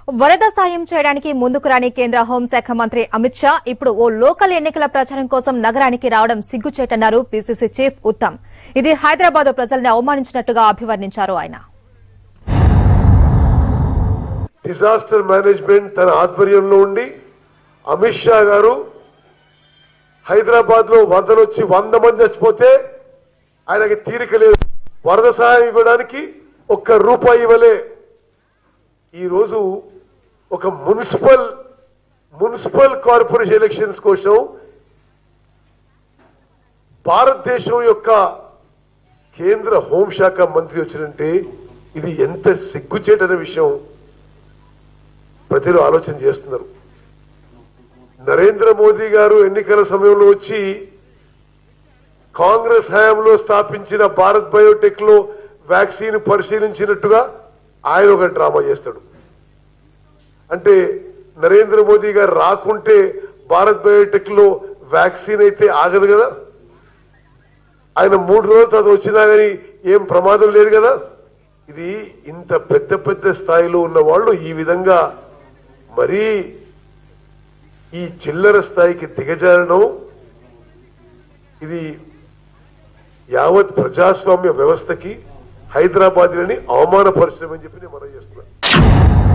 వరద సాయం చేయడానికి ముందుకు రాని కేంద్ర హోంశాఖ మంత్రి అమిత్ షా ఇప్పుడు ఓ లోకల్ ఎన్నికల ప్రచారం కోసం నగరానికి రావడం సిగ్గుచేటన్నారు పీసీసీ చీఫ్ ఉత్తమ్ ఇది హైదరాబాద్ ప్రజల్ని అవమానించినట్టుగా అభివర్ణించారు ఆయన డిజాస్టర్ మేనేజ్మెంట్ తన ఆధ్వర్యంలో ఉండి అమిత్ షా గారు హైదరాబాద్ లో వరదలు వచ్చి వంద మంది చచ్చిపోతే ఆయనకి తీరిక లేదు వరద సహాయం ఇవ్వడానికి ఒక్క రూపాయి ఇవ్వలే ఈరోజు ఒక మున్సిపల్ మున్సిపల్ కార్పొరేషన్ ఎలక్షన్స్ కోసం భారతదేశం యొక్క కేంద్ర హోంశాఖ మంత్రి వచ్చినంటే ఇది ఎంత సిగ్గుచేటనే విషయం ప్రజలు ఆలోచన చేస్తున్నారు నరేంద్ర మోదీ గారు ఎన్నికల సమయంలో వచ్చి కాంగ్రెస్ హయాంలో స్థాపించిన భారత్ బయోటెక్ లో వ్యాక్సిన్ పరిశీలించినట్టుగా ఆయన ఒక డ్రామా చేస్తాడు అంటే నరేంద్ర మోదీ గారు రాకుంటే భారత్ బయోటెక్ లో వ్యాక్సిన్ అయితే ఆగదు కదా ఆయన మూడు రోజుల తర్వాత వచ్చినా కానీ ఏం ప్రమాదం లేదు కదా ఇది ఇంత పెద్ద పెద్ద స్థాయిలో ఉన్న వాళ్ళు ఈ విధంగా మరీ ఈ చిల్లర స్థాయికి దిగజారడం ఇది యావత్ ప్రజాస్వామ్య వ్యవస్థకి హైదరాబాద్ని అవమానపరచడం అని చెప్పి నేను మనం చేస్తున్నాను